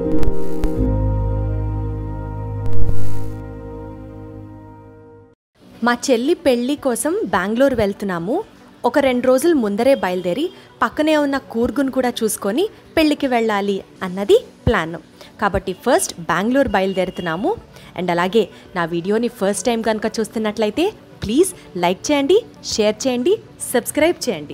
మా చెల్లి పెళ్ళి కోసం బెంగళూరు వెళ్తున్నాము ఒక రెండు రోజులు ముందరే బయలుదేరి పక్కనే ఉన్న కూర్గును కూడా చూసుకొని పెళ్ళికి వెళ్ళాలి అన్నది ప్లాన్ కాబట్టి ఫస్ట్ బెంగళూరు బయలుదేరుతున్నాము అండ్ అలాగే నా వీడియోని ఫస్ట్ టైం కనుక చూస్తున్నట్లయితే ప్లీజ్ లైక్ చేయండి షేర్ చేయండి సబ్స్క్రైబ్ చేయండి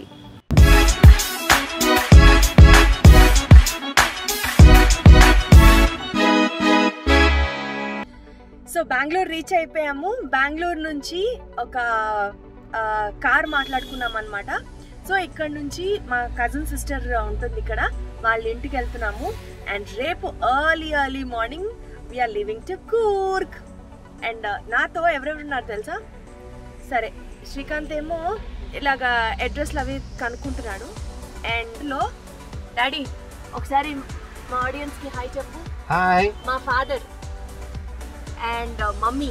సో బెంగళూరు రీచ్ అయిపోయాము బెంగళూరు నుంచి ఒక ఆ, కార్ మాట్లాడుకున్నాం అనమాట సో ఇక్కడ నుంచి మా కజిన్ సిస్టర్ ఉంటుంది ఇక్కడ వాళ్ళ ఇంటికి వెళ్తున్నాము అండ్ రేపు early early morning we're leaving to Coorg and నాతో ఎవరెవరు ఉన్నారు తెలుసా సరే శ్రీకాంత్ ఏమో ఇలాగా అడ్రస్లు అవి కనుక్కుంటున్నాడు అండ్ లో డాడీ ఒకసారి మా ఆడియన్స్కి హాయ్ చెప్పు హాయ్ మా ఫాదర్ అండ్ మమ్మీ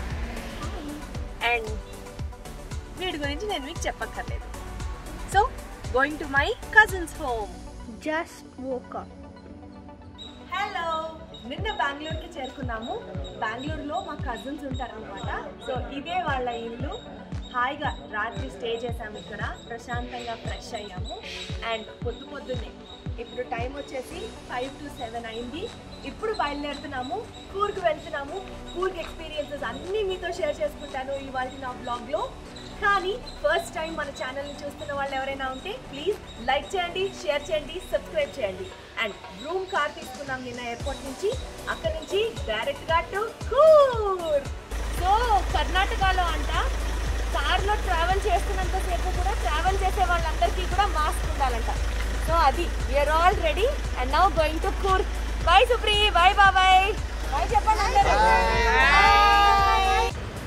అండ్ వీడి గురించి నేను మీకు చెప్పక్కర్లేదు so going to my cousins home Just woke up. Hello నిన్న బెంగళూరుకి చేరుకున్నాము బెంగళూరులో మా కజిన్స్ ఉంటారనమాట సో ఇదే వాళ్ళ ఇల్లు హాయిగా రాత్రి స్టే చేసాము ఇక్కడ ప్రశాంతంగా ఫ్రెష్ అయ్యాము అండ్ పొద్దు పొద్దున్నే ఇప్పుడు టైం వచ్చేసి ఫైవ్ టు సెవెన్ అయింది ఇప్పుడు బయలుదేరుతున్నాము కూర్గ్ వెళ్తున్నాము కూర్గ్ ఎక్స్పీరియన్సెస్ అన్నీ మీతో షేర్ చేసుకుంటాను ఇవాళ నా బ్లాగ్లో కానీ ఫస్ట్ టైం మన ఛానల్ని చూస్తున్న వాళ్ళు ఎవరైనా ఉంటే ప్లీజ్ లైక్ చేయండి షేర్ చేయండి సబ్స్క్రైబ్ చేయండి అండ్ రూమ్ కార్ తీసుకున్నాం నిన్న ఎయిర్పోర్ట్ నుంచి అక్కడ నుంచి డైరెక్ట్గా టు కూర్ సో కర్ణాటకలో అంట కార్లో ట్రావెల్ చేస్తున్నంతసేపు కూడా ట్రావెల్ చేసే వాళ్ళందరికీ కూడా మాస్క్ ఉండాలంట సో అది we're all ready and now going to Coorg bye సుప్రి బాయ్ బాబాయ్ బాయ్ చెప్పండి అందరూ Bye.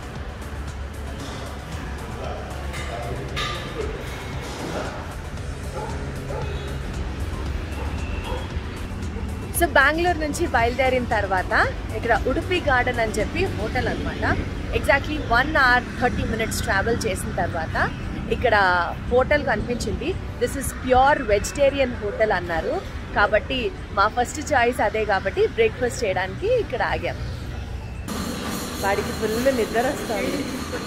సో బెంగళూరు నుంచి బయలుదేరిన తర్వాత ఇక్కడ ఉడుపి గార్డెన్ అని చెప్పి హోటల్ అనమాట exactly one hour thirty minutes travel చేసిన తర్వాత ఇక్కడ హోటల్ కనిపించింది this is pure vegetarian hotel అన్నారు కాబట్టి మా ఫస్ట్ చాయిస్ అదే కాబట్టి బ్రేక్ఫాస్ట్ చేయడానికి ఇక్కడ ఆగాం వాడికి ఫుల్ నిద్ర వస్తుంది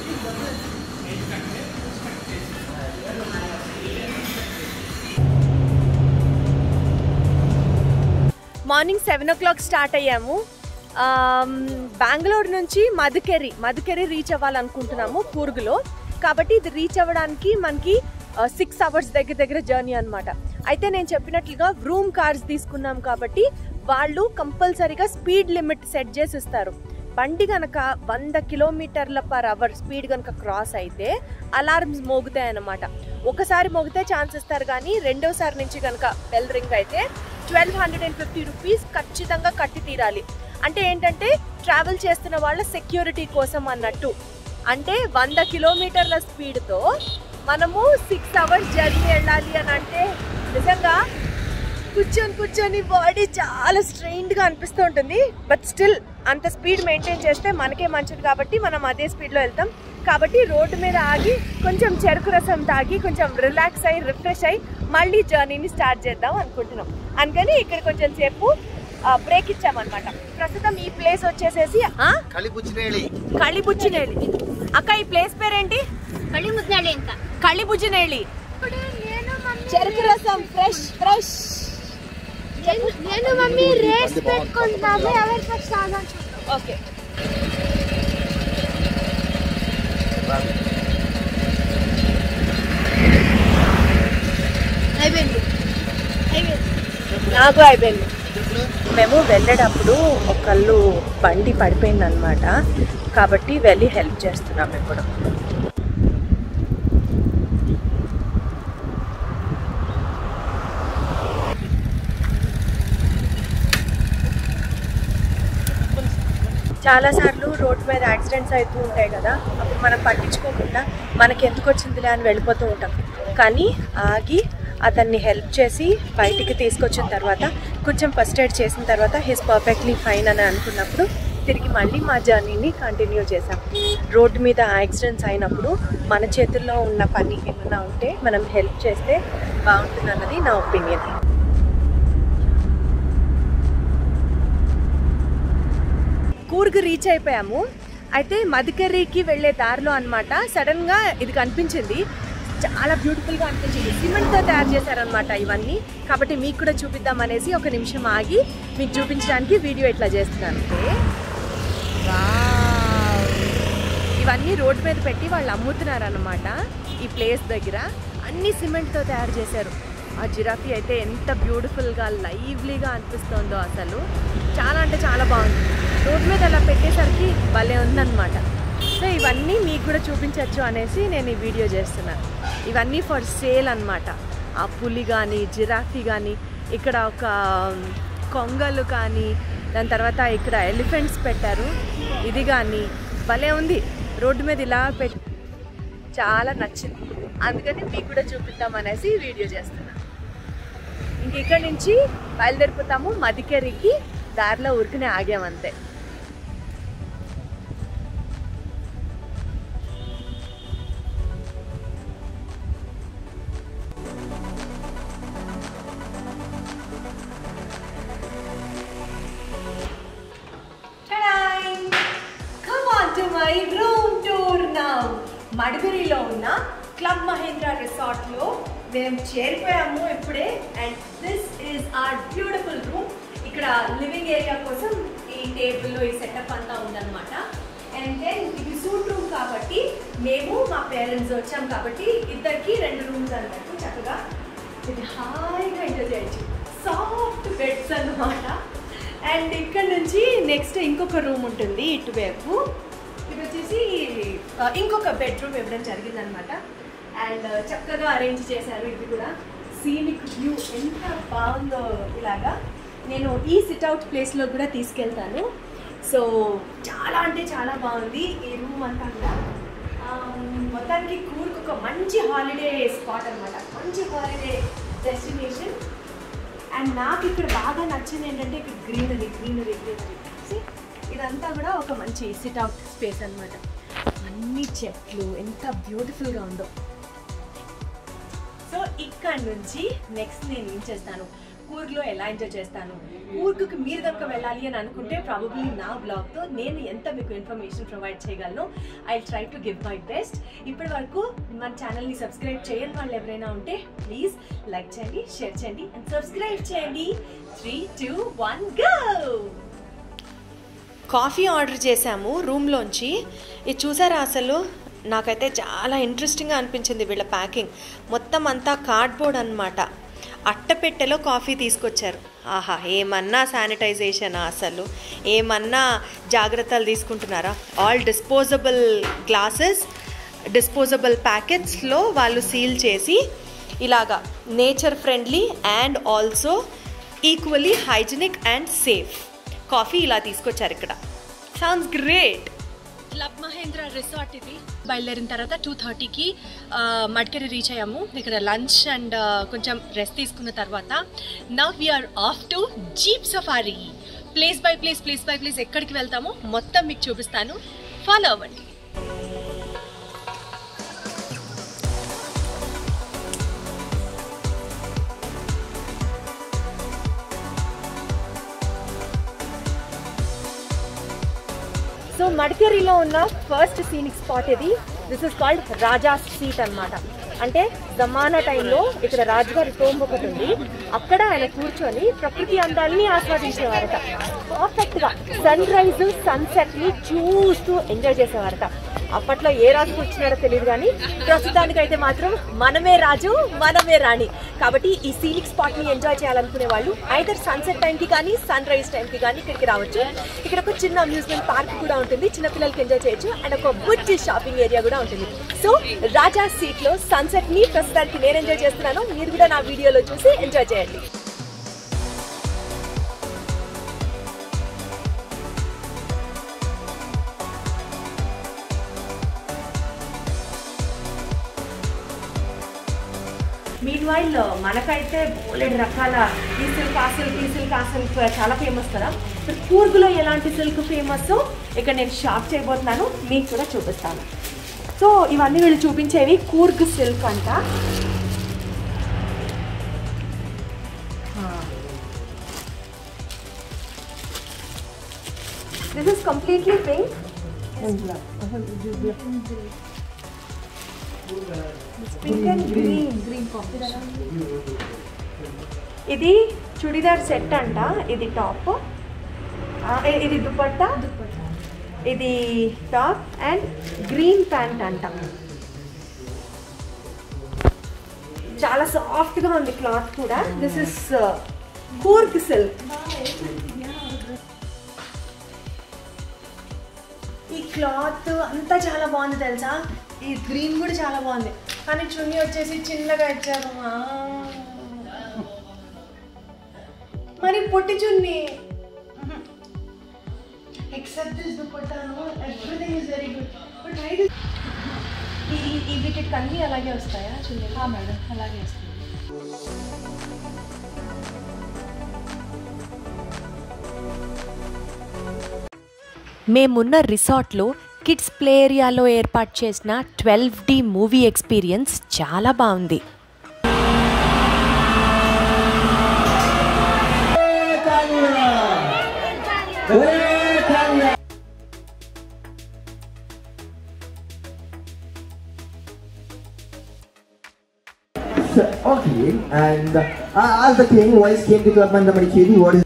morning seven o'clock start అయ్యాము ఆమ్, బెంగళూరు నుంచి మధుకెరి మధుకెరి రీచ్ అవ్వాలనుకుంటున్నాము కూర్గులో కాబట్టి ఇది రీచ్ అవ్వడానికి మనకి సిక్స్ అవర్స్ దగ్గర దగ్గర జర్నీ అన్నమాట అయితే నేను చెప్పినట్లుగా రూమ్ కార్స్ తీసుకున్నాం కాబట్టి వాళ్ళు కంపల్సరీగా స్పీడ్ లిమిట్ సెట్ చేసి ఇస్తారు బండి కనుక వంద కిలోమీటర్ల పర్ అవర్ స్పీడ్ కనుక క్రాస్ అయితే అలారమ్స్ మోగుతాయి అన్నమాట ఒకసారి మోగితే ఛాన్స్ ఇస్తారు కానీ రెండోసారి నుంచి కనుక బెల్ రింగ్ అయితే twelve hundred and fifty rupees ఖచ్చితంగా కట్టి తీరాలి అంటే ఏంటంటే ట్రావెల్ చేస్తున్న వాళ్ళ సెక్యూరిటీ కోసం అన్నట్టు అంటే వంద కిలోమీటర్ల స్పీడ్తో మనము సిక్స్ అవర్స్ జర్నీ వెళ్ళాలి అని అంటే నిజంగా కూర్చొని కూర్చొని బాడీ చాలా స్ట్రెయిన్డ్గా అనిపిస్తూ ఉంటుంది బట్ స్టిల్ అంత స్పీడ్ మెయింటైన్ చేస్తే మనకే మంచిది కాబట్టి మనం అదే స్పీడ్లో వెళ్తాం కాబట్టి రోడ్డు మీద ఆగి కొంచెం చెరుకు రసం తాగి కొంచెం రిలాక్స్ అయ్యి రిఫ్రెష్ అయ్యి మళ్ళీ జర్నీని స్టార్ట్ చేద్దాం అనుకుంటున్నాం అందుకని ఇక్కడ కొంచెం సేపు బ్రేక్ ఇచ్చామన్నమాట ప్రస్తుతం ఈ ప్లేస్ వచ్చేసేసి ఆ, కలిపుచ్చినేళి కళిబుచ్చినేళి అక్క ఈ ప్లేస్ పేరేంటి కళ్ళు ముద్దాలి ఇంకా కళిబుజ్జినేళి ఇప్పుడు నేను మమ్మీ చెరుకు రసం ఫ్రెష్ ఫ్రెష్ నేను- నేను మమ్మీ రేస్ పెట్టుకుంటాము ఎవరు ఫస్ట్ ఆగా ఓకే అయిపోయింది అయిపోయింది నాకు అయిపోయింది మేము వెళ్ళేటప్పుడు ఒకళ్ళు బండి పడిపోయింది అనమాట కాబట్టి వెళ్ళి హెల్ప్ చేస్తున్నాం ఇప్పుడు చాలాసార్లు రోడ్ మీద యాక్సిడెంట్స్ అవుతూ ఉంటాయి కదా అప్పుడు మనం పట్టించుకోకుండా మనకి ఎందుకు వచ్చిందిలే అని వెళ్ళిపోతూ ఉంటాం కానీ ఆగి అతన్ని హెల్ప్ చేసి బయటికి తీసుకొచ్చిన తర్వాత కొంచెం ఫస్ట్ ఎయిడ్ చేసిన తర్వాత హిస్ పర్ఫెక్ట్లీ ఫైన్ అని అనుకున్నప్పుడు తిరిగి మళ్ళీ మా జర్నీని కంటిన్యూ చేసాం రోడ్డు మీద యాక్సిడెంట్స్ అయినప్పుడు మన చేతుల్లో ఉన్న పని ఏమైనా ఉంటే మనం హెల్ప్ చేస్తే బాగుంటుంది అన్నది నా ఒపీనియన్ కూర్గ్ రీచ్ అయిపోయాము అయితే మధుకర్రీకి వెళ్ళే దారిలో అనమాట సడన్గా ఇది కనిపించింది చాలా బ్యూటిఫుల్గా అనిపించింది సిమెంట్తో తయారు చేశారనమాట ఇవన్నీ కాబట్టి మీకు కూడా చూపిద్దాం అనేసి ఒక నిమిషం ఆగి మీకు చూపించడానికి వీడియో ఇట్లా చేస్తున్నాను వావ్. ఇవన్నీ రోడ్డు మీద పెట్టి వాళ్ళు అమ్ముతున్నారన్నమాట ఈ ప్లేస్ దగ్గర అన్ని సిమెంట్తో తయారు చేశారు ఆ జిరాఫీ అయితే ఎంత బ్యూటిఫుల్గా లైవ్లీగా అనిపిస్తుందో అసలు చాలా అంటే చాలా బాగుంది రోడ్డు మీద అలా పెట్టేసరికి భలే ఉందన్నమాట సో ఇవన్నీ మీకు కూడా చూపించవచ్చు అనేసి నేను ఈ వీడియో చేస్తున్నాను ఇవన్నీ ఫర్ సేల్ అన్నమాట ఆ పులి కానీ జిరాఫీ కానీ ఇక్కడ ఒక కొంగలు కానీ దాని తర్వాత ఇక్కడ ఎలిఫెంట్స్ పెట్టారు ఇది కానీ భలే ఉంది రోడ్డు మీద ఇలా పెట్టి చాలా నచ్చింది అందుకని మీకు కూడా చూపిద్దాం అనేసి ఈ వీడియో చేస్తున్నాను ఇంక ఇక్కడ నుంచి బయలుదేరిపోతాము మదికెరికి దారిలో ఊరికనే ఆగామంతే Come on to my room tour now. మడిబిరిలో ఉన్న క్లబ్ మహేంద్ర రిసార్ట్ లో మేము చేరిపోయాము ఇప్పుడే and this is our beautiful room ఇక్కడ లివింగ్ ఏరియా కోసం ఈ టేబుల్ ఈ సెటప్ అంతా ఉందన్నమాట అండ్ దెన్ ఇది సూట్ రూమ్ కాబట్టి మేము మా పేరెంట్స్ వచ్చాం కాబట్టి ఇద్దరికి రెండు రూమ్స్ అన్నట్టు చక్కగా ఇది హాయిగా ఎంజాయ్ చేయొచ్చు సాఫ్ట్ బెడ్స్ అన్నమాట అండ్ ఇక్కడ నుంచి నెక్స్ట్ ఇంకొక రూమ్ ఉంటుంది ఇటువైపు ఇది వచ్చేసి ఆ, ఇంకొక బెడ్రూమ్ ఇవ్వడం జరిగిందనమాట అండ్ చక్కగా అరేంజ్ చేశారు ఇది కూడా సీనిక్ వ్యూ ఎంత బాగుందో ఇలాగా నేను ఈ సిట్అవుట్ ప్లేస్లో కూడా తీసుకెళ్తాను సో చాలా అంటే చాలా బాగుంది ఈ రూమ్ అంతా కూడా ఆ, మొత్తానికి కూర్కు ఒక మంచి హాలిడే స్పాట్ అన్నమాట మంచి హాలిడే డెస్టినేషన్ అండ్ నాకు ఇక్కడ బాగా నచ్చింది ఏంటంటే ఇక్కడ గ్రీనరీ గ్రీనరీ గ్రీనరీ ఇదంతా కూడా ఒక మంచి సిట్ అవుట్ స్పేస్ అన్నమాట అన్ని చెట్లు ఎంత బ్యూటిఫుల్గా ఉందో సో ఇక్కడ నుంచి నెక్స్ట్ నేను ఏం చేస్తాను కూర్గ్లో ఎలా ఎంజాయ్ చేస్తాను కూర్గ్కి మీరు కనుక వెళ్ళాలి అని అనుకుంటే ప్రాబబ్లీ నా బ్లాగ్తో నేను ఎంత మీకు ఇన్ఫర్మేషన్ ప్రొవైడ్ చేయగలను I try to give my best ఇప్పటి వరకు మన ఛానల్ని సబ్స్క్రైబ్ చేయని వాళ్ళు ఎవరైనా ఉంటే ప్లీజ్ లైక్ చేయండి షేర్ చేయండి అండ్ సబ్స్క్రైబ్ చేయండి three two one go coffee order చేశాము రూమ్లోంచి ఇది చూసారా అసలు నాకైతే చాలా ఇంట్రెస్టింగ్గా అనిపించింది వీళ్ళ ప్యాకింగ్ మొత్తం అంతా కార్డ్బోర్డ్ అనమాట అట్టపెట్టెలో కాఫీ తీసుకొచ్చారు ఆహా ఏమన్నా శానిటైజేషన్ అసలు ఏమన్నా జాగ్రత్తలు తీసుకుంటున్నారా ఆల్ డిస్పోజబుల్ గ్లాసెస్ డిస్పోజబుల్ ప్యాకెట్స్లో వాళ్ళు సీల్ చేసి ఇలాగా nature friendly and also equally hygienic and safe coffee ఇలా తీసుకొచ్చారు ఇక్కడ sounds great club Mahindra resort ఇది బయలుదేరిన తర్వాత టూ థర్టీకి మడికెరి రీచ్ అయ్యాము ఇక్కడ లంచ్ అండ్ కొంచెం రెస్ట్ తీసుకున్న తర్వాత now we're off to jeep safari place by place place by place ఎక్కడికి వెళ్తామో మొత్తం మీకు చూపిస్తాను ఫాలో అవ్వండి సో మడికేరిలో ఉన్న ఫస్ట్ సీనిక్ స్పాట్ ఇది this is called Raja Seat అన్నమాట అంటే జమానా టైంలో ఇక్కడ రాజుగారి తోంబు ఒకటి ఉంది అక్కడ ఆయన కూర్చొని ప్రకృతి అందాల్ని ఆస్వాదించేవారట పర్ఫెక్ట్ గా సన్ రైజ్ సన్సెట్ ని చూస్తూ ఎంజాయ్ చేసేవారట అప్పట్లో ఏ రాజు కూర్చున్నారో తెలియదు కానీ ప్రస్తుతానికి అయితే మాత్రం మనమే రాజు మనమే రాణి కాబట్టి ఈ సీనిక్ స్పాట్ ని ఎంజాయ్ చేయాలనుకునే వాళ్ళు ఐదర్ సన్సెట్ టైం కి కానీ సన్ రైజ్ టైం కి కానీ ఇక్కడికి రావచ్చు ఇక్కడ ఒక చిన్న అమ్యూజ్మెంట్ పార్క్ కూడా ఉంటుంది చిన్న పిల్లలకి ఎంజాయ్ చేయొచ్చు అండ్ ఒక బుజ్జి షాపింగ్ ఏరియా కూడా ఉంటుంది సో రాజా సీట్ లో సన్సెట్ ని ప్రస్తుతానికి నేను ఎంజాయ్ చేస్తున్నాను మీరు కూడా నా వీడియోలో చూసి ఎంజాయ్ చేయండి మీన్ వైల్ మనకైతే బోలెడు రకాల ఈ సిల్క్ ఆ సిల్క్ ఈ సిల్క్ ఆ సిల్క్ చాలా ఫేమస్ కదా మరి కూర్గులో ఎలాంటి సిల్క్ ఫేమస్ ఇక్కడ నేను షాప్ చేయబోతున్నాను మీకు కూడా చూపిస్తాను సో ఇవన్నీ వీళ్ళు చూపించేవి కూర్గ్ సిల్క్ అంట this is completely pink pink and green green ఇది చుడిదార్ సెట్ అంట ఇది టాప్ ఇది దుపట్టా ఇది టాప్ అండ్ గ్రీన్ ప్యాంట్ అంట చాలా సాఫ్ట్గా ఉంది క్లాత్ కూడా దిస్ ఇస్ కూర్గ్ సిల్క్ ఈ క్లాత్ అంతా చాలా బాగుంది తెలుసా ఈ గ్రీన్ కూడా చాలా బాగుంది కానీ చున్నీ వచ్చేసి చిన్నగా ఇచ్చారు ఆ. మరి పొట్టి చున్నీ ఎక్సెప్ట్ దిస్ దుపట్టాను everything is very good but I ఈ ఈ వీటికి అన్నీ అలాగే వస్తాయా చున్నీ మేడం అలాగే వస్తాయి మేమున్న రిసార్ట్లో కిడ్స్ ప్లే ఏరియాలో ఏర్పాటు చేసిన ట్వెల్వ్ డి మూవీ ఎక్స్పీరియన్స్ చాలా బాగుంది Okay, and uh, as the king voice came to Karmanda Madikeri, what is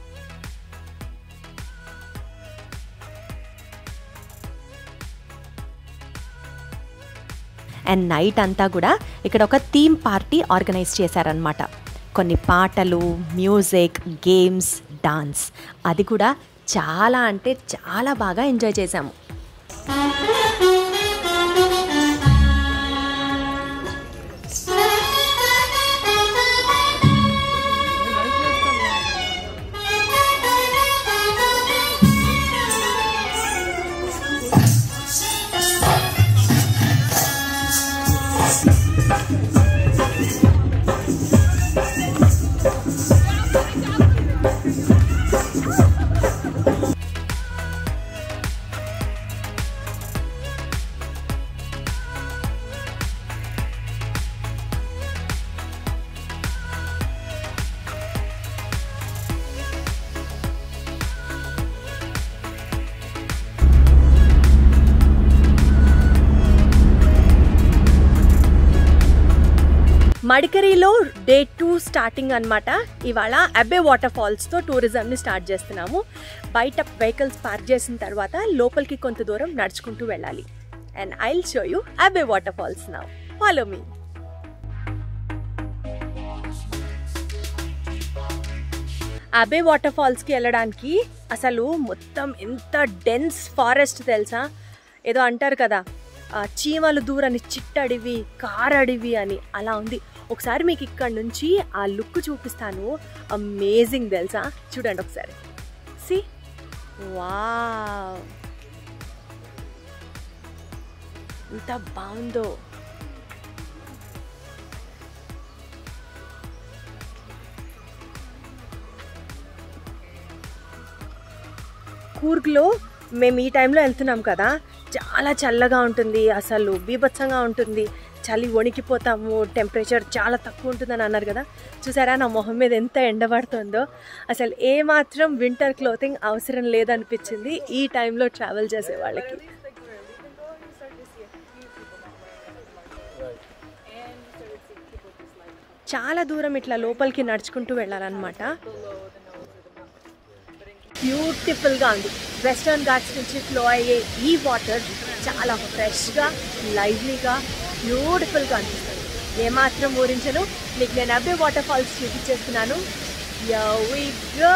and night అంతా కూడా ఇక్కడ ఒక థీమ్ పార్టీ ఆర్గనైజ్ చేశారనమాట కొన్ని పాటలు మ్యూజిక్ గేమ్స్ డాన్స్ అది కూడా చాలా అంటే చాలా బాగా ఎంజాయ్ చేశాము మడికరిలో డే టూ స్టార్టింగ్ అన్నమాట ఇవాళ అబ్బే వాటర్ ఫాల్స్తో టూరిజంని స్టార్ట్ చేస్తున్నాము బయట వెహికల్స్ పార్క్ చేసిన తర్వాత లోపలికి కొంత దూరం నడుచుకుంటూ వెళ్ళాలి and I'll show you Abbey waterfalls now follow me Abbey water ఫాల్స్కి వెళ్ళడానికి అసలు మొత్తం ఎంత డెన్స్ ఫారెస్ట్ తెలుసా ఏదో అంటారు కదా ఆ, చీమలు దూరని చిట్టడివి కారడివి అని అలా ఉంది ఒకసారి మీకు ఇక్కడ నుంచి ఆ లుక్ చూపిస్తాను అమేజింగ్ తెలుసా చూడండి ఒకసారి సి వావ్ ఎంత బాగుందో కూర్గ్లో మేము ఈ టైంలో వెళ్తున్నాం కదా చాలా చల్లగా ఉంటుంది అసలు బీభత్సంగా ఉంటుంది చలి వణికిపోతాము టెంపరేచర్ చాలా తక్కువ ఉంటుందని అన్నారు కదా చూసారా నా మొహం మీద ఎంత ఎండబడుతుందో అసలు ఏ మాత్రం వింటర్ క్లోతింగ్ అవసరం లేదనిపించింది ఈ టైంలో ట్రావెల్ చేసే వాళ్ళకి చాలా దూరం ఇట్లా లోపలికి నడుచుకుంటూ వెళ్ళాలన్నమాట బ్యూటిఫుల్గా ఉంది వెస్టర్న్ ఘాట్స్ నుంచి ఫ్లో అయ్యే ఈ వాటర్ చాలా ఫ్రెష్గా లైవ్లీగా బ్యూటిఫుల్గా అనిపిస్తుంది ఏమాత్రం ఊరించను మీకు నేను అబ్బే వాటర్ ఫాల్స్ చూపించేస్తున్నాను Here we go.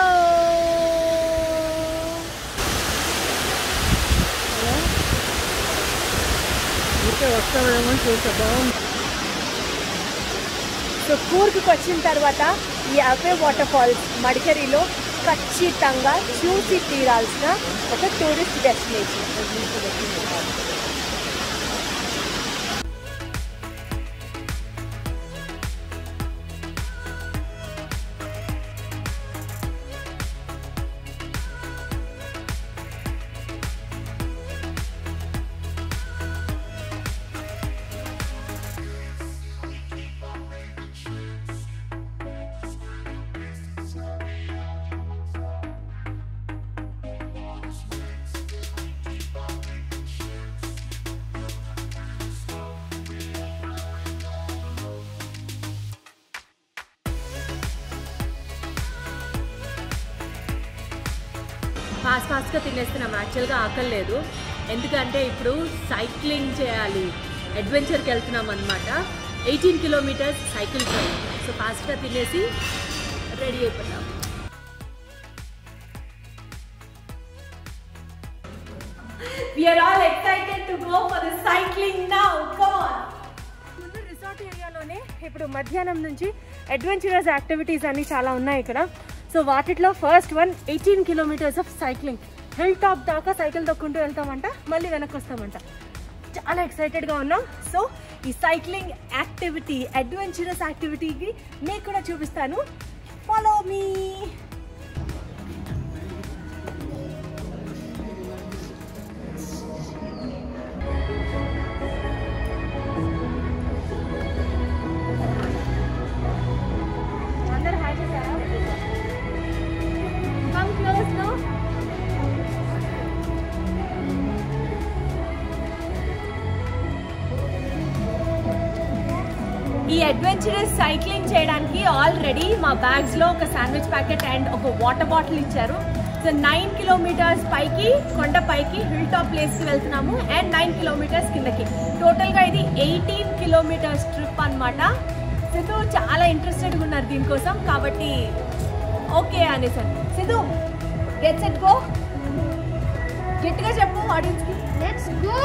సో కూర్గ్కి వచ్చిన తర్వాత ఈ అవ్వే వాటర్ ఫాల్స్ మడికరిలో ఖచ్చితంగా చూసి తీరాల్సిన ఒక టూరిస్ట్ డెస్టినేషన్ ఫాస్ట్ ఫాస్ట్గా తినేస్తున్నాం యాక్చువల్గా ఆకలి లేదు ఎందుకంటే ఇప్పుడు సైక్లింగ్ చేయాలి అడ్వెంచర్కి వెళ్తున్నాం అనమాట eighteen kilometres cycle train so ఫాస్ట్గా తినేసి రెడీ అయిపోతాం We are all excited to go for the cycling now. Come on. ముందు రిసార్ట్ ఏరియాలోనే ఇప్పుడు మధ్యాహ్నం నుంచి అడ్వెంచరస్ యాక్టివిటీస్ అన్ని చాలా ఉన్నాయి ఇక్కడ సో వాటిలో first one eighteen kilometres of cycling hill top దాకా సైకిల్ తొక్కుంటూ వెళ్తామంట మళ్ళీ వెనక్కి వస్తామంట చాలా ఎక్సైటెడ్గా ఉన్నాం సో ఈ సైక్లింగ్ యాక్టివిటీ అడ్వెంచరస్ యాక్టివిటీకి మీకు కూడా చూపిస్తాను ఫాలో మీ అందరు హాయ్ చేశారా కమ్ క్లోజ్ నో ఈ అడ్వెంచరస్ సైక్లింగ్ చేయడానికి ఆల్రెడీ మా బ్యాగ్స్ లో ఒక శాండ్విచ్ ప్యాకెట్ అండ్ ఒక వాటర్ బాటిల్ ఇచ్చారు సో నైన్ కిలోమీటర్స్ పైకి కొండ పైకి హిల్ టాప్ ప్లేస్ కి వెళ్తున్నాము అండ్ నైన్ కిలోమీటర్స్ కిందకి టోటల్ గా ఇది ఎయిటీన్ కిలోమీటర్స్ ట్రిప్ అన్నమాట సిద్ధు చాలా ఇంట్రెస్టెడ్గా ఉన్నారు దీనికోసం కాబట్టి ఓకే అనేసాను సిద్ధు గెట్ సెట్ గో గట్టిగా చెప్పు ఆడియన్స్ కి let's go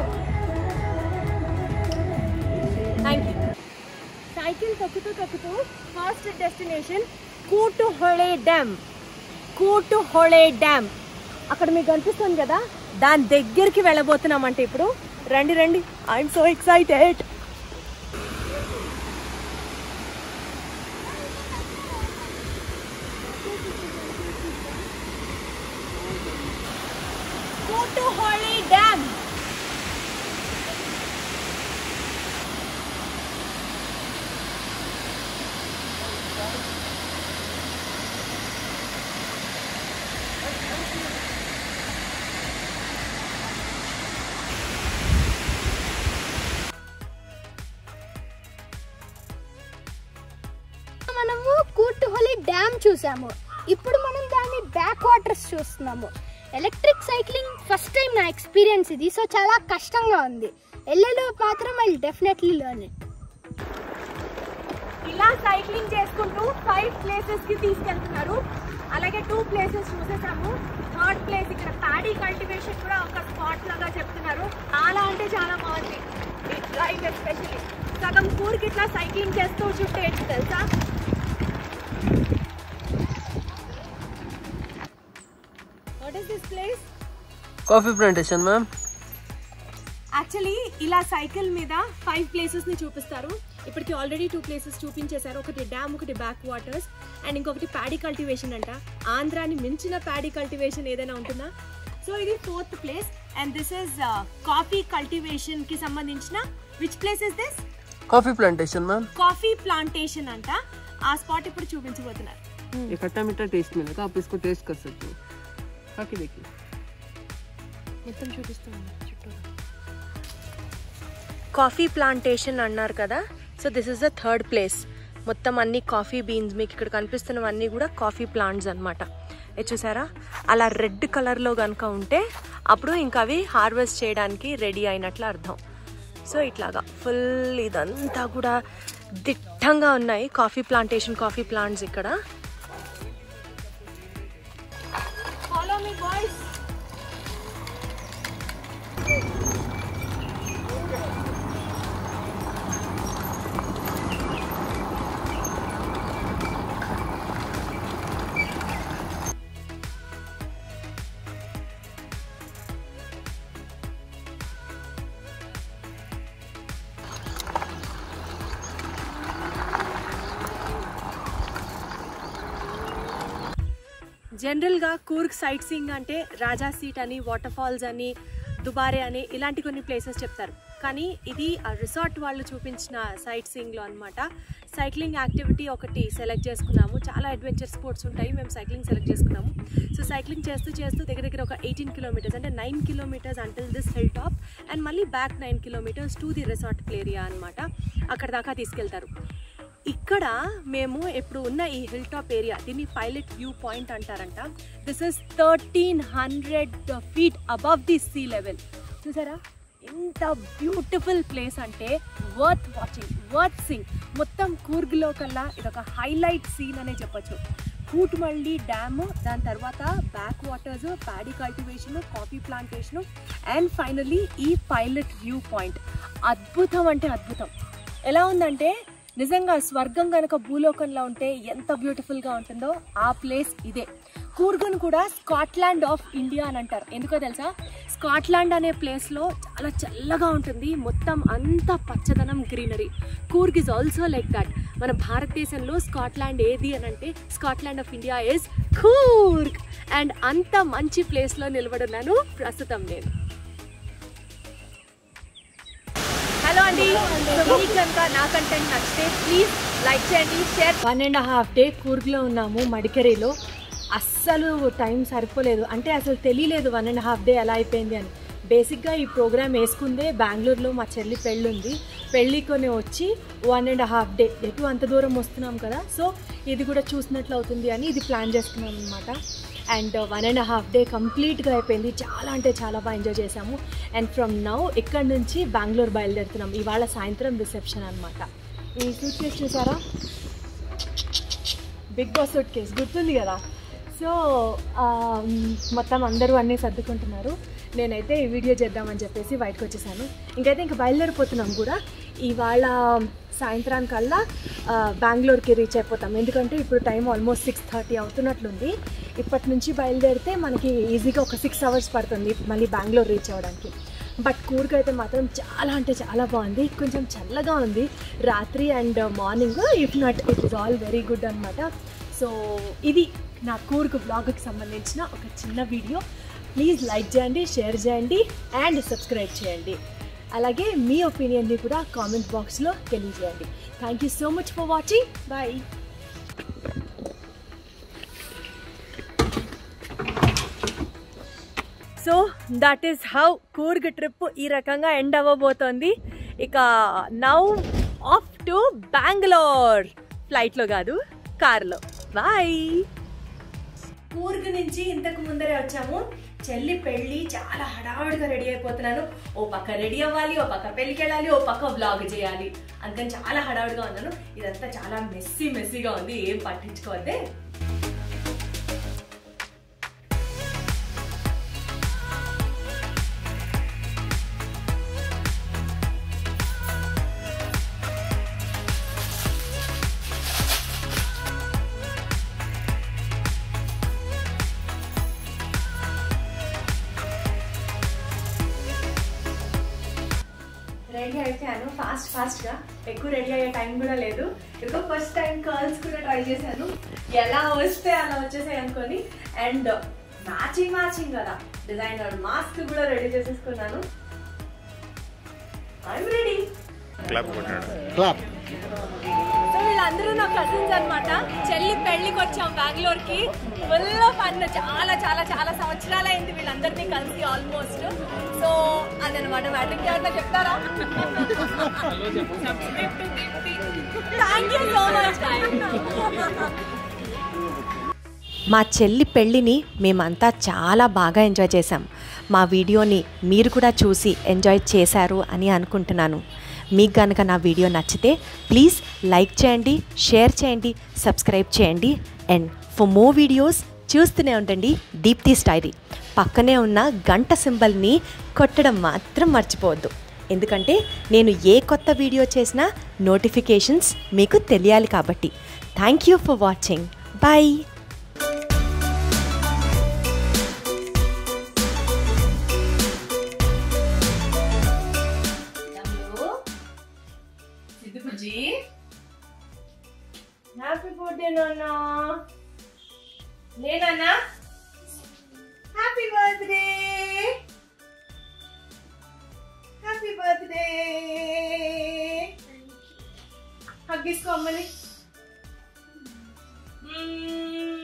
thank you cycle తొక్కుతూ తొక్కుతూ first destination Kootu Hole dam Kootu Hole dam అక్కడ మీకు కనిపిస్తుంది కదా దాని దగ్గరికి వెళ్ళబోతున్నామంటే ఇప్పుడు రండి రండి I'm so excited Kootu Hole dam మనము కూటుహొలి డ్యామ్ చూసాము ఇప్పుడు మనం దాని బ్యాక్ వాటర్స్ చూస్తున్నాము ఎలక్ట్రిక్ సైక్లింగ్ ఫస్ట్ టైం నా ఎక్స్పీరియన్స్ ఇది సో చాలా కష్టంగా ఉంది ఎల్లెలో మాత్రం ఐ డెఫినెట్లీ లర్న్ ఇట్ ఇలా సైక్లింగ్ చేసుకుంటూ ఫైవ్ ప్లేసెస్ కి తీసుకెళ్తున్నారు అలాగే టూ ప్లేసెస్ చూసేసాము థర్డ్ ప్లేస్ ఇక్కడ ప్యాడీ కల్టివేషన్ కూడా ఒక స్పాట్ లాగా చెప్తున్నారు చాలా అంటే చాలా బాగుంది ఈ డ్రైవ్ ఎస్పెషల్లీ సగం కూర్కి ఇట్లా సైక్లింగ్ చేస్తూ చుట్టేయచ్చు తెలుసా what is this place coffee plantation ma'am actually ఇలా సైకిల్ మీద ఫైవ్ ప్లేసెస్ ని చూపిస్తారు ఇప్పటికి ఆల్రెడీ టూ ప్లేసెస్ చూపించేశారు ఒకటి డ్యామ్ ఒకటి బ్యాక్ వాటర్స్ అండ్ ఇంకొకటి ప్యాడీ కల్టివేషన్ అంట ఆంధ్రాని మించిన ప్యాడీ కల్టివేషన్ ఏదైనా ఉంటుందా సో ఇది fourth place and this is coffee cultivation కి సంబంధించిన which place is this coffee plantation ma'am coffee plantation అంట ఆ స్పాట్ ఇప్పుడు చూపించబోతున్నారు ये खट्टा मीठा टेस्ट मिलेगा आप इसको टेस्ट कर सकते हो खा के देखिए మొత్తం చూపిస్తాను కాఫీ ప్లాంటేషన్ అన్నారు కదా so this is the third place మొత్తం అన్ని కాఫీ బీన్స్ మీకు ఇక్కడ కనిపిస్తున్నవన్నీ కూడా కాఫీ ప్లాంట్స్ అనమాట ఇది చూసారా అలా రెడ్ కలర్లో కనుక ఉంటే అప్పుడు ఇంకా అవి హార్వెస్ట్ చేయడానికి రెడీ అయినట్లు అర్థం సో ఇట్లాగా ఫుల్ ఇదంతా కూడా దిట్టంగా ఉన్నాయి కాఫీ ప్లాంటేషన్ కాఫీ ప్లాంట్స్ ఇక్కడ ఫాలో మీ బాయ్స్ జనరల్గా కూర్గ్ సైట్ సీయింగ్ అంటే రాజా సీట్ అని వాటర్ ఫాల్స్ అని దుబారే అని ఇలాంటి కొన్ని ప్లేసెస్ చెప్తారు కానీ ఇది ఆ రిసార్ట్ వాళ్ళు చూపించిన సైట్ సీయింగ్లో అనమాట సైక్లింగ్ యాక్టివిటీ ఒకటి సెలెక్ట్ చేసుకున్నాము చాలా అడ్వెంచర్ స్పోర్ట్స్ ఉంటాయి మేము సైక్లింగ్ సెలెక్ట్ చేసుకున్నాము సో సైక్లింగ్ చేస్తూ చేస్తూ దగ్గర దగ్గర ఒక ఎయిటీన్ కిలోమీటర్స్ అంటే nine kilometres until this hill top and మళ్ళీ back nine kilometres to the resort area అనమాట అక్కడ దాకా తీసుకెళ్తారు ఇక్కడ మేము ఇప్పుడు ఉన్న ఈ హిల్ టాప్ ఏరియా దీన్ని పైలట్ వ్యూ పాయింట్ అంటారంట this is thirteen hundred feet above the sea level చూసారా ఎంత బ్యూటిఫుల్ ప్లేస్ అంటే వర్త్ వాచింగ్ వర్త్ సింగ్ మొత్తం కూర్గ్లో కల్లా ఇదొక హైలైట్ సీన్ అనే చెప్పొచ్చు కూటుమల్లి డ్యామ్ దాని తర్వాత backwaters paddy cultivation coffee plantation and finally ఈ పైలట్ వ్యూ పాయింట్ అద్భుతం అంటే అద్భుతం ఎలా ఉందంటే నిజంగా స్వర్గం కనుక భూలోకంలో ఉంటే ఎంత బ్యూటిఫుల్గా ఉంటుందో ఆ ప్లేస్ ఇదే కూర్గును కూడా స్కాట్లాండ్ ఆఫ్ ఇండియా అని అంటారు ఎందుకో తెలుసా స్కాట్లాండ్ అనే ప్లేస్లో చాలా చల్లగా ఉంటుంది మొత్తం అంతా పచ్చదనం greenery Coorg is also like that మన భారతదేశంలో స్కాట్లాండ్ ఏది అని అంటే Scotland of India is Coorg and అంత మంచి ప్లేస్లో నిలబడున్నాను ప్రస్తుతం నేను హలో అండి సో మీకు కనుక నా కంటెంట్ నచ్చితే ప్లీజ్ లైక్ చేయండి share one and half day కూర్గ్లో ఉన్నాము మడికెరీలో అస్సలు టైం సరిపోలేదు అంటే అసలు తెలియలేదు వన్ అండ్ హాఫ్ డే ఎలా అయిపోయింది అని బేసిక్గా ఈ ప్రోగ్రామ్ వేసుకుందే బెంగళూరులో మా చెల్లి పెళ్ళి ఉంది పెళ్ళి కొని వచ్చి వన్ అండ్ హాఫ్ డే ఎటు అంత దూరం వస్తున్నాం కదా సో ఇది కూడా చూసినట్లు అవుతుంది అని ఇది ప్లాన్ చేసుకున్నాం అనమాట and one and half day కంప్లీట్గా అయిపోయింది చాలా అంటే చాలా బాగా ఎంజాయ్ చేసాము అండ్ ఫ్రమ్ నౌ ఇక్కడ నుంచి బెంగళూరు బయలుదేరుతున్నాం ఇవాళ సాయంత్రం రిసెప్షన్ అనమాట ఈ సూట్ కేసు చూసారా బిగ్ బాస్ సూట్ కేస్ గుర్తుంది కదా సో ఆ, మొత్తం అందరూ అన్నీ సర్దుకుంటున్నారు నేనైతే ఈ వీడియో చేద్దామని చెప్పేసి బయటకు వచ్చేసాను ఇంకైతే ఇంకా బయలుదేరిపోతున్నాం కూడా ఇవాళ సాయంత్రానికల్లా ఆ, బెంగళూరుకి రీచ్ అయిపోతాం ఎందుకంటే ఇప్పుడు టైం ఆల్మోస్ట్ సిక్స్ థర్టీ అవుతున్నట్లుంది ఇప్పటి నుంచి బయలుదేరితే మనకి ఈజీగా ఒక సిక్స్ అవర్స్ పడుతుంది మళ్ళీ బెంగళూరు రీచ్ అవ్వడానికి బట్ కూర్గ్ అయితే మాత్రం చాలా అంటే చాలా బాగుంది కొంచెం చల్లగా ఉంది రాత్రి and morning if not it is all very good అనమాట సో ఇది నా కూర్గ్ బ్లాగ్కి సంబంధించిన ఒక చిన్న వీడియో ప్లీజ్ లైక్ చేయండి షేర్ చేయండి అండ్ సబ్స్క్రైబ్ చేయండి అలాగే మీ ఒపీనియన్ని కూడా కామెంట్ బాక్స్లో తెలియజేయండి thank you so much for watching bye so that is how Coorg trip ఈ రకంగా ఎండ్ అవ్వబోతోంది ఇక నౌ ఆఫ్ టు బెంగళూర్ ఫ్లైట్లో కాదు కార్లో బాయ్ కూర్గ్ నుంచి ఇంతకు ముందరే వచ్చాము చెల్లి పెళ్ళి చాలా హడావుడిగా రెడీ అయిపోతున్నాను ఓ పక్క రెడీ అవ్వాలి ఓ పక్క పెళ్ళికి వెళ్ళాలి ఓ పక్క బ్లాగ్ చేయాలి అందుకని చాలా హడావుడిగా ఉన్నాను ఇదంతా చాలా మెస్సీ మెస్సీగా ఉంది ఏం పట్టించుకోవద్దే రెడీ అయిపోయాను ఫాస్ట్ ఫాస్ట్గా ఎక్కువ రెడీ అయ్యే టైం కూడా లేదు ఇదిగో ఫస్ట్ టైం కర్ల్స్ కూడా ట్రై చేశాను ఎలా వస్తే అలా వచ్చేసాయి అనుకొని అండ్ మ్యాచింగ్ మ్యాచింగ్ కదా డిజైనర్ మాస్క్ కూడా రెడీ చేసేసుకున్నాను ఐఎమ్ రెడీ Clap. సో వీళ్ళందరూ నా కజిన్స్ అన్నమాట చెల్లి పెళ్లికి వచ్చాం బెంగళూరుకి ఫుల్ ఫన్ చాలా చాలా చాలా సంవత్సరాలు అయింది వీళ్ళందరినీ కలిసి ఆల్మోస్ట్ సో అదనమాట మ్యాట్రిక్ ఎవరైనా చెప్తారా థ్యాంక్ యూ సో మచ్ మా చెల్లి పెళ్ళిని మేమంతా చాలా బాగా ఎంజాయ్ చేశాం మా వీడియోని మీరు కూడా చూసి ఎంజాయ్ చేశారు అని అనుకుంటున్నాను మీకు కనుక నా వీడియో నచ్చితే ప్లీజ్ లైక్ చేయండి షేర్ చేయండి సబ్స్క్రైబ్ చేయండి అండ్ ఫర్ మోర్ వీడియోస్ చూస్తూనే ఉండండి దీప్తి స్టైరీ పక్కనే ఉన్న గంట సింబల్ని కొట్టడం మాత్రం మర్చిపోవద్దు ఎందుకంటే నేను ఏ కొత్త వీడియో చేసినా నోటిఫికేషన్స్ మీకు తెలియాలి కాబట్టి thank you for watching bye Siddhuji happy birthday నాన్న లేనన్నా హ్యాపీ బర్త్డే హ్యాపీ బర్త్డే హగ్గిసుకో అమ్మని